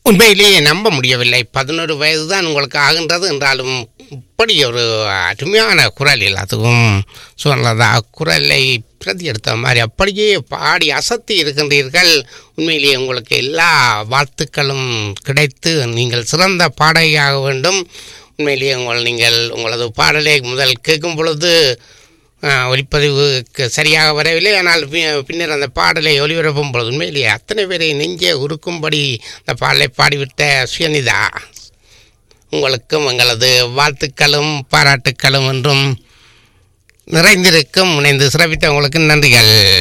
உண்மையிலேயே நம்ப முடியவில்லை பதினொரு வயது தான் உங்களுக்கு ஆகின்றது என்றாலும் இப்படி ஒரு அருமையான குரலில் அதுவும் சொன்னதா குரலை பிரதி எடுத்த மாதிரி அப்படியே பாடி அசத்தி இருக்கின்றீர்கள் உண்மையிலேயே உங்களுக்கு எல்லா வாழ்த்துக்களும் கிடைத்து நீங்கள் சிறந்த பாடகியாக வேண்டும் உண்மையிலேயே உங்கள் நீங்கள் உங்களது பாடலை முதல் கேட்கும் பொழுது ஆஹ், ஒலிப்பதிவுக்கு சரியாக வரவில்லை ஆனால் பி- பின்னர் அந்த பாடலை ஒளிபரப்பும் பொழுது உண்மையிலேயே அத்தனை பேரை நெஞ்சே உருக்கும்படி அந்த பாடலை பாடிவிட்ட சுயநிதா உங்களுக்கும் எங்களது வாழ்த்துக்களும் பாராட்டுக்களும் என்றும் நிறைந்திருக்கும் இணைந்து சிறப்பித்த உங்களுக்கு நன்றிகள்